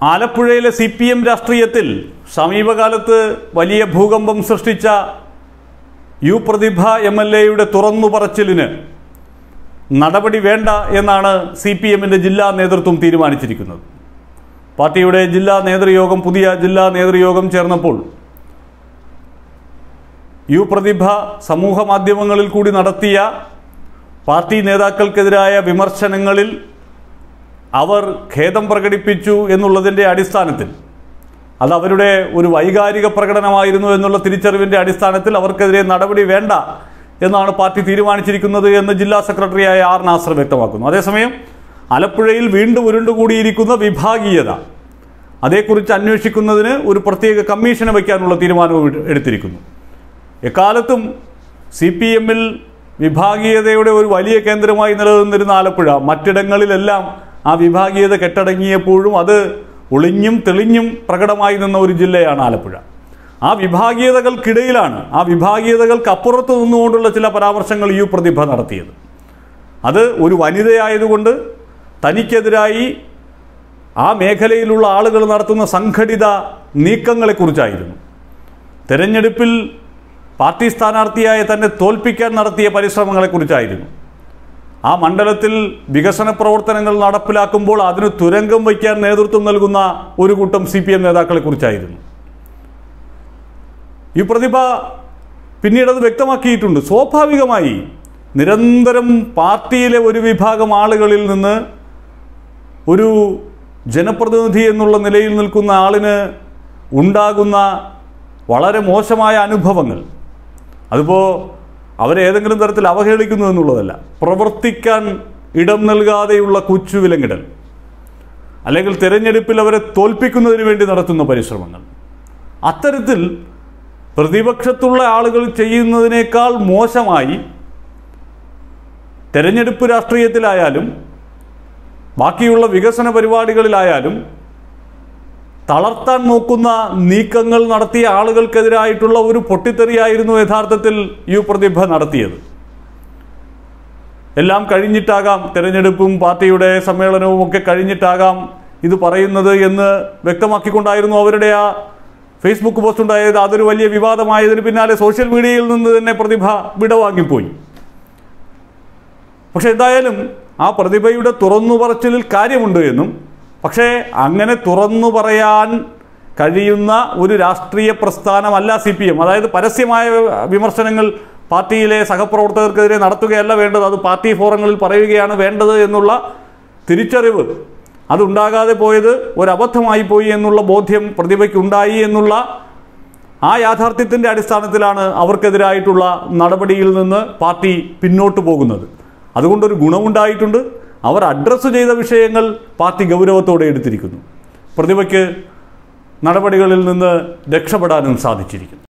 ആലപ്പുഴയിലെ C P M രാഷ്ട്രീയത്തിൽ സമീപകാലത്ത് വലിയ ഭൂകമ്പം സൃഷ്ടിച്ച യു പ്രതിഭ എം എൽ എയുടെ തുറന്നു പറച്ചിലിന് നടപടി വേണ്ട എന്നാണ് സി പി എമ്മിൻ്റെ ജില്ലാ നേതൃത്വം തീരുമാനിച്ചിരിക്കുന്നത് പാർട്ടിയുടെ ജില്ലാ നേതൃയോഗം പുതിയ ജില്ലാ നേതൃയോഗം ചേർന്നപ്പോൾ യു പ്രതിഭ സമൂഹ മാധ്യമങ്ങളിൽ കൂടി നടത്തിയ പാർട്ടി നേതാക്കൾക്കെതിരായ വിമർശനങ്ങളിൽ അവർ ഖേദം പ്രകടിപ്പിച്ചു എന്നുള്ളതിൻ്റെ അടിസ്ഥാനത്തിൽ അത് അവരുടെ ഒരു വൈകാരിക പ്രകടനമായിരുന്നു എന്നുള്ള തിരിച്ചറിവിൻ്റെ അടിസ്ഥാനത്തിൽ അവർക്കെതിരെ നടപടി വേണ്ട എന്നാണ് പാർട്ടി തീരുമാനിച്ചിരിക്കുന്നത് എന്ന് ജില്ലാ സെക്രട്ടറിയായ ആർ നാസർ വ്യക്തമാക്കുന്നു അതേസമയം ആലപ്പുഴയിൽ വീണ്ടും ഉരുണ്ടുകൂടിയിരിക്കുന്ന വിഭാഗീയത അതേക്കുറിച്ച് അന്വേഷിക്കുന്നതിന് ഒരു പ്രത്യേക കമ്മീഷനെ വയ്ക്കാനുള്ള തീരുമാനവും എടു- എടുത്തിരിക്കുന്നു എക്കാലത്തും സി പി എമ്മിൽ വിഭാഗീയതയുടെ ഒരു വലിയ കേന്ദ്രമായി നിലനിന്നിരുന്ന ആലപ്പുഴ മറ്റിടങ്ങളിലെല്ലാം ആ വിഭാഗീയത കെട്ടടങ്ങിയപ്പോഴും അത് ഒളിഞ്ഞും തെളിഞ്ഞും പ്രകടമായി നിന്ന ഒരു ജില്ലയാണ് ആലപ്പുഴ ആ വിഭാഗീയതകൾക്കിടയിലാണ് ആ വിഭാഗീയതകൾക്ക് അപ്പുറത്ത് നിന്നുകൊണ്ടുള്ള ചില പരാമർശങ്ങൾ യു പ്രതിഭ നടത്തിയത് അത് ഒരു വനിതയായതുകൊണ്ട് തനിക്കെതിരായി ആ മേഖലയിലുള്ള ആളുകൾ നടത്തുന്ന സംഘടിത നീക്കങ്ങളെക്കുറിച്ചായിരുന്നു തെരഞ്ഞെടുപ്പിൽ പാർട്ടി സ്ഥാനാർത്ഥിയായ തന്നെ തോൽപ്പിക്കാൻ നടത്തിയ പരിശ്രമങ്ങളെക്കുറിച്ചായിരുന്നു ആ മണ്ഡലത്തിൽ വികസന പ്രവർത്തനങ്ങൾ നടപ്പിലാക്കുമ്പോൾ അതിന് തുരങ്കം വയ്ക്കാൻ നേതൃത്വം നൽകുന്ന ഒരു കൂട്ടം സി പി എം നേതാക്കളെക്കുറിച്ചായിരുന്നു ഈ പ്രതിഭ പിന്നീട് അത് വ്യക്തമാക്കിയിട്ടുണ്ട് സ്വാഭാവികമായി നിരന്തരം പാർട്ടിയിലെ ഒരു വിഭാഗം ആളുകളിൽ നിന്ന് ഒരു ജനപ്രതിനിധി എന്നുള്ള നിലയിൽ നിൽക്കുന്ന ആളിന് ഉണ്ടാകുന്ന വളരെ മോശമായ അനുഭവങ്ങൾ അതിപ്പോൾ അവരെ ഏതെങ്കിലും തരത്തിൽ അവഹേളിക്കുന്നു എന്നുള്ളതല്ല പ്രവർത്തിക്കാൻ ഇടം നൽകാതെയുള്ള കുച്ചുവിലങ്ങിടൽ അല്ലെങ്കിൽ തിരഞ്ഞെടുപ്പിൽ അവരെ തോൽപ്പിക്കുന്നതിന് വേണ്ടി നടത്തുന്ന പരിശ്രമങ്ങൾ അത്തരത്തിൽ പ്രതിപക്ഷത്തുള്ള ആളുകൾ ചെയ്യുന്നതിനേക്കാൾ മോശമായി തെരഞ്ഞെടുപ്പ് രാഷ്ട്രീയത്തിലായാലും ബാക്കിയുള്ള വികസന പരിപാടികളിലായാലും തളർത്താൻ നോക്കുന്ന നീക്കങ്ങൾ നടത്തിയ ആളുകൾക്കെതിരായിട്ടുള്ള ഒരു പൊട്ടിത്തെറിയായിരുന്നു യഥാർത്ഥത്തിൽ യു പ്രതിഭ നടത്തിയത് എല്ലാം കഴിഞ്ഞിട്ടാകാം തെരഞ്ഞെടുപ്പും പാർട്ടിയുടെ സമ്മേളനവും ഒക്കെ കഴിഞ്ഞിട്ടാകാം ഇത് പറയുന്നത് എന്ന് വ്യക്തമാക്കിക്കൊണ്ടായിരുന്നു അവരുടെ ആ ഫേസ്ബുക്ക് പോസ്റ്റ് ഉണ്ടായത് അതൊരു വലിയ വിവാദമായതിന് പിന്നാലെ സോഷ്യൽ മീഡിയയിൽ നിന്ന് തന്നെ പ്രതിഭ വിടവാങ്ങിപ്പോയി പക്ഷെ എന്തായാലും ആ പ്രതിഭയുടെ തുറന്നു പറച്ചിലിൽ കാര്യമുണ്ട് എന്നും പക്ഷേ അങ്ങനെ തുറന്നു പറയാൻ കഴിയുന്ന ഒരു രാഷ്ട്രീയ പ്രസ്ഥാനമല്ല സി പി എം അതായത് പരസ്യമായ വിമർശനങ്ങൾ പാർട്ടിയിലെ സഹപ്രവർത്തകർക്കെതിരെ നടത്തുകയല്ല വേണ്ടത് അത് പാർട്ടി ഫോറങ്ങളിൽ പറയുകയാണ് വേണ്ടത് എന്നുള്ള തിരിച്ചറിവ് അതുണ്ടാകാതെ പോയത് ഒരബദ്ധമായി പോയി എന്നുള്ള ബോധ്യം പ്രതിഭയ്ക്കുണ്ടായി എന്നുള്ള ആ യാഥാർത്ഥ്യത്തിൻ്റെ അടിസ്ഥാനത്തിലാണ് അവർക്കെതിരായിട്ടുള്ള നടപടിയിൽ നിന്ന് പാർട്ടി പിന്നോട്ട് പോകുന്നത് അതുകൊണ്ടൊരു ഗുണമുണ്ടായിട്ടുണ്ട് അവർ അഡ്രസ്സ് ചെയ്ത വിഷയങ്ങൾ പാർട്ടി ഗൗരവത്തോടെ എടുത്തിരിക്കുന്നു പ്രതിഭയ്ക്ക് നടപടികളിൽ നിന്ന് രക്ഷപ്പെടാനും സാധിച്ചിരിക്കുന്നു